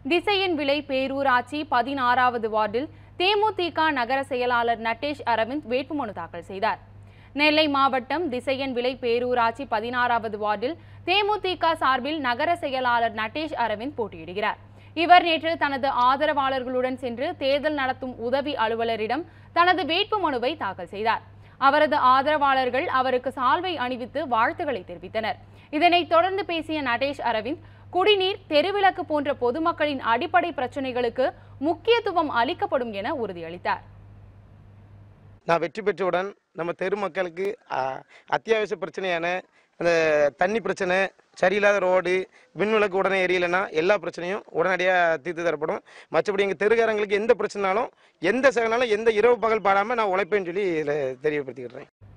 திசையன் விலை பேரூராட்சி பதினாறாவது வார்டில் தேமுதிக நகர செயலாளர் நட்டேஷ் அரவிந்த் வேட்புமனு தாக்கல் செய்தார் நெல்லை மாவட்டம் திசையன் விலை பேரூராட்சி பதினாறாவது வார்டில் தேமுதிக சார்பில் நகர செயலாளர் நட்டேஷ் அரவிந்த் போட்டியிடுகிறார் இவர் நேற்று தனது ஆதரவாளர்களுடன் சென்று தேர்தல் நடத்தும் உதவி அலுவலரிடம் தனது வேட்புமனுவை தாக்கல் செய்தார் அவரது ஆதரவாளர்கள் அவருக்கு சால்வை அணிவித்து வாழ்த்துக்களை தெரிவித்தனர் இதனைத் தொடர்ந்து பேசிய நடேஷ் அரவிந்த் குடிநீர் தெருவிளக்கு போன்ற பொதுமக்களின் அடிப்படை பிரச்சனைகளுக்கு முக்கியத்துவம் அளிக்கப்படும் என உறுதியளித்தார் நான் வெற்றி பெற்றவுடன் நம்ம தெரு மக்களுக்கு ஆ, அத்தியாவசிய பிரச்சனையான அந்த தண்ணி பிரச்சனை சரியில்லாத ரோடு மின்விளக்கு உடனே எரியலைன்னா எல்லா பிரச்சனையும் உடனடியாக தீர்த்து தரப்படும் மற்றபடி எங்கள் தெருக்காரங்களுக்கு எந்த பிரச்சனைனாலும் எந்த சேகனாலும் எந்த இரவு பகல் பாடாமல் நான் உழைப்பேன்னு சொல்லி இதில் தெரியப்படுத்திக்கிறேன்